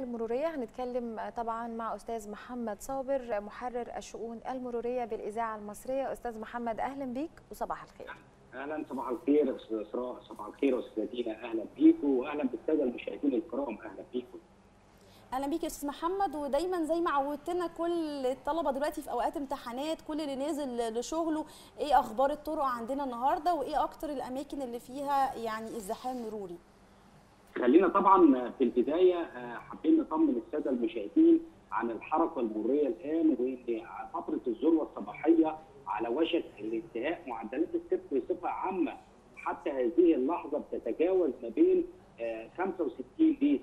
المروريه هنتكلم طبعا مع استاذ محمد صابر محرر الشؤون المروريه بالاذاعه المصريه استاذ محمد اهلا بيك وصباح الخير اهلا صباح الخير استاذ اسراء صباح الخير استاذ دينا اهلا بيكم واهلا بالساده المشاهدين الكرام اهلا بيكم اهلا بيك يا استاذ محمد ودايما زي ما عودتنا كل الطلبه دلوقتي في اوقات امتحانات كل اللي نازل لشغله ايه اخبار الطرق عندنا النهارده وايه اكتر الاماكن اللي فيها يعني ازدحام مروري خلينا طبعا في البدايه حابين نطمن الساده المشاهدين عن الحركه المروريه الان وان فتره الذروه الصباحيه على وشك الانتهاء معدلات السير بصفه عامه حتى هذه اللحظه بتتجاوز ما بين 65 ل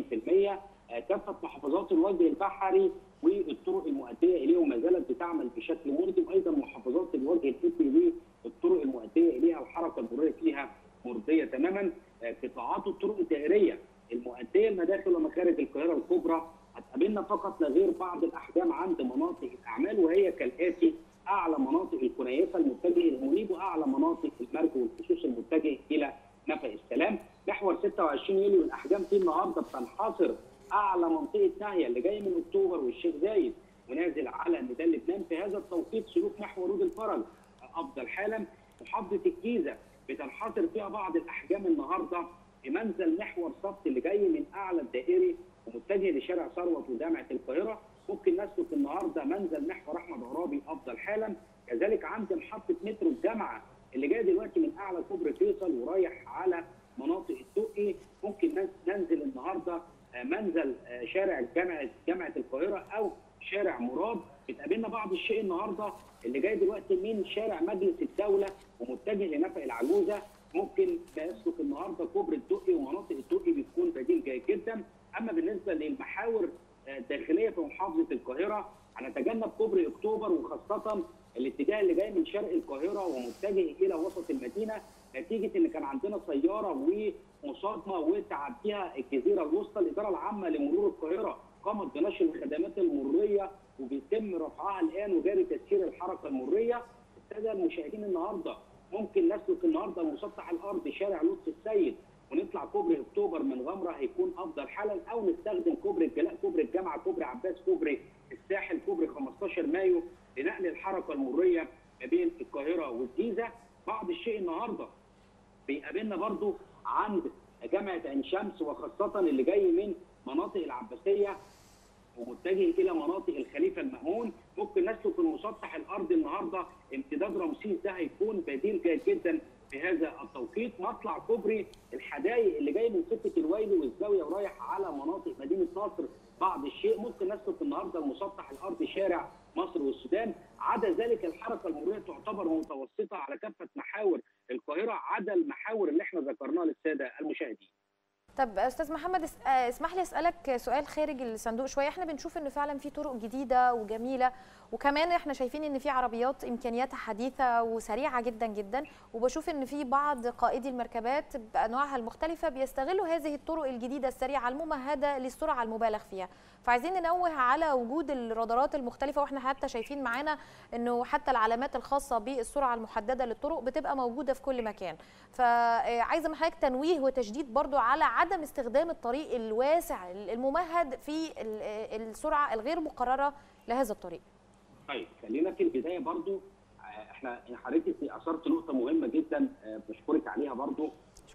70% كافه محافظات الوجه البحري والطرق المؤديه اليه وما زالت بتعمل بشكل مرضي وايضا محافظات الوجه الافقي والطرق المؤديه اليها الحركه المروريه فيها مرضيه تماما قطاعات الطرق الدائريه المؤديه لمداخل ومخارج القاهره الكبرى هتقابلنا فقط لا غير بعض الاحجام عند مناطق الاعمال وهي كالاتي اعلى مناطق الكنيسه المتجه للمنيب واعلى مناطق المرج والخصوص المتجه الى نفق السلام محور 26 يوليو الاحجام فيه النهارده بتنحصر اعلى منطقه ناهيه اللي جاي من اكتوبر والشيخ زايد ونازل على ميدان لبنان في هذا التوقيت سلوك محور رود الفرج افضل حالا محافظه الجيزه بتنحصر فيها بعض الاحجام النهارده في منزل محور صفت اللي جاي من اعلى الدائري ومتجه لشارع ثروت وجامعه القاهره ممكن نسلك النهارده منزل محور احمد عرابي افضل حالا كذلك عند محطه مترو الجامعه اللي جاي دلوقتي من اعلى كوبري فيصل ورايح على مناطق الدقي ممكن ننزل النهارده منزل شارع جامعه جامعه القاهره او شارع مراد بتقابلنا بعض الشيء النهارده اللي جاي دلوقتي من شارع مجلس الدوله ومتجه لنفق العجوزه ممكن يسلك النهارده كوبري الدقي ومناطق الدقي بتكون بديل جيد جدا اما بالنسبه للمحاور الداخليه في محافظه القاهره هنتجنب كوبري اكتوبر وخاصه الاتجاه اللي جاي من شرق القاهره ومتجه الى وسط المدينه نتيجه ان كان عندنا سياره ومصادمه وتعديها الجزيره الوسطى الاداره العامه لمرور القاهره قامت بنشر الخدمات المروريه وبيتم رفعها الان وجاري تسيير الحركه المروريه الساده المشاهدين النهارده ممكن نسلك النهارده مسطح الارض شارع لطفي السيد ونطلع كوبري اكتوبر من غمره هيكون افضل حالا او نستخدم كوبري الجلاء كوبري الجامعه كوبري عباس كوبري الساحل كوبري 15 مايو لنقل الحركه المروريه ما بين القاهره والجيزه بعض الشيء النهارده بيقابلنا برضو عند جامعه عين شمس وخاصه اللي جاي من مناطق العباسيه ومتجه الى مناطق الخليفه المامون ممكن نسلك المسطح الارضي النهارده امتداد رمسيس ده هيكون بديل جيد جدا في هذا التوقيت مطلع كوبري الحدائق اللي جاي من سكه الويل والزاويه ورايح على مناطق مدينه نصر بعض الشيء ممكن نسلك النهارده المسطح الارضي شارع مصر والسودان عدا ذلك الحركه المروريه تعتبر متوسطه على كافه محاور القاهره عدا المحاور اللي احنا ذكرناها للساده المشاهدين طب استاذ محمد اسمح لي اسالك سؤال خارج الصندوق شويه احنا بنشوف انه فعلا في طرق جديده وجميله وكمان احنا شايفين ان في عربيات امكانياتها حديثه وسريعه جدا جدا وبشوف ان في بعض قائدي المركبات بانواعها المختلفه بيستغلوا هذه الطرق الجديده السريعه الممهده للسرعه المبالغ فيها فعايزين ننوه على وجود الرادارات المختلفه واحنا حتى شايفين معانا انه حتى العلامات الخاصه بالسرعه المحدده للطرق بتبقى موجوده في كل مكان فعايزه من حضرتك تنويه وتشديد برضو على عدم استخدام الطريق الواسع الممهد في السرعه الغير مقرره لهذا الطريق طيب خلينا في البدايه برضو احنا حضرتك اثرت نقطه مهمه جدا بشكرك عليها برضو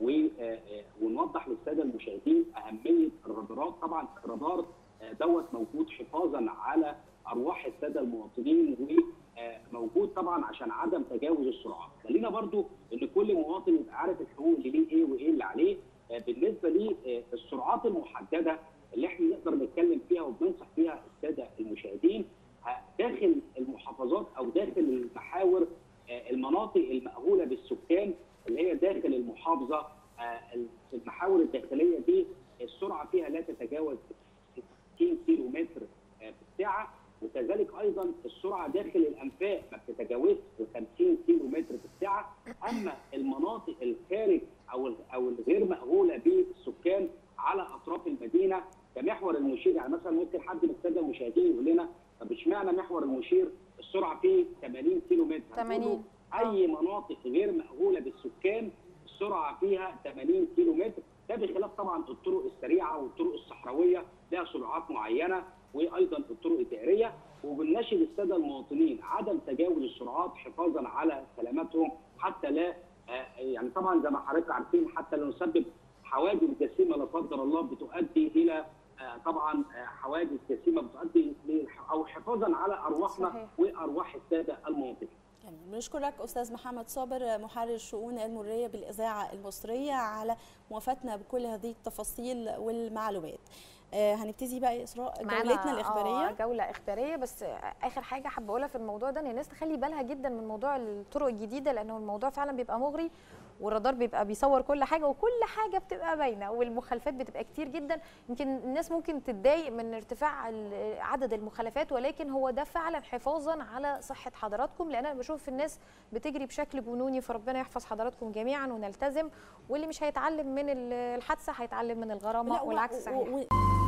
ونوضح للساده المشاهدين اهميه الرادارات طبعا الرادار دوت موجود حفاظا على ارواح الساده المواطنين وموجود طبعا عشان عدم تجاوز السرعات خلينا برضو ان كل مواطن يبقى عارف الحقوق اللي ليه ايه وايه اللي عليه بالنسبه للسرعات المحدده اللي احنا نقدر نتكلم فيها وبننصح فيها الساده المشاهدين داخل المحافظات او داخل المحاور المناطق المأهوله بالسكان اللي هي داخل المحافظه المحاور الداخليه دي السرعه فيها لا تتجاوز 60 كيلو متر في الساعه وكذلك ايضا السرعه داخل الانفاق ما بتتجاوزش 50 كيلو متر في الساعه اما المناطق الخارج او او الغير مأهوله بالسكان على اطراف المدينه كمحور المشير يعني مثلا ممكن حد من الساده المشاهدين يقول لنا طب اشمعنى محور المشير السرعه فيه 80 كيلو متر 80 اي مناطق غير مأهوله بالسكان السرعه فيها 80 كيلو متر ده بخلاف طبعا طبعا الطرق السريعه والطرق الصحراويه لها سرعات معينه وايضا الطرق الدائريه وبنناشد الساده المواطنين عدم تجاوز السرعات حفاظا على سلامتهم حتى لا آه، يعني طبعا زي ما حضرتك عارفين حتى لا نسبب حوادث جسيمه لا قدر الله بتؤدي الى آه، طبعا آه، حوادث جسيمه بتؤدي ل- او حفاظا على ارواحنا صحيح. وارواح الساده المواطنين. جميل بنشكرك استاذ محمد صابر محرر الشؤون المريه بالاذاعه المصريه على موافاتنا بكل هذه التفاصيل والمعلومات آه، هنبتدي بقى يا اسراء معانا، جولتنا آه، الاخباريه جوله اخباريه بس اخر حاجه حابه اقولها في الموضوع ده ان الناس تخلي بالها جدا من موضوع الطرق الجديده لانه الموضوع فعلا بيبقى مغري والرادار بيبقى بيصور كل حاجه وكل حاجه بتبقى باينه والمخالفات بتبقى كتير جدا يمكن الناس ممكن تتضايق من ارتفاع ال- عدد المخالفات ولكن هو ده فعلا حفاظا على صحه حضراتكم لان انا بشوف الناس بتجري بشكل جنوني فربنا يحفظ حضراتكم جميعا ونلتزم واللي مش هيتعلم من ال- الحادثه هيتعلم من الغرامه لا، و- والعكس و- صحيح و-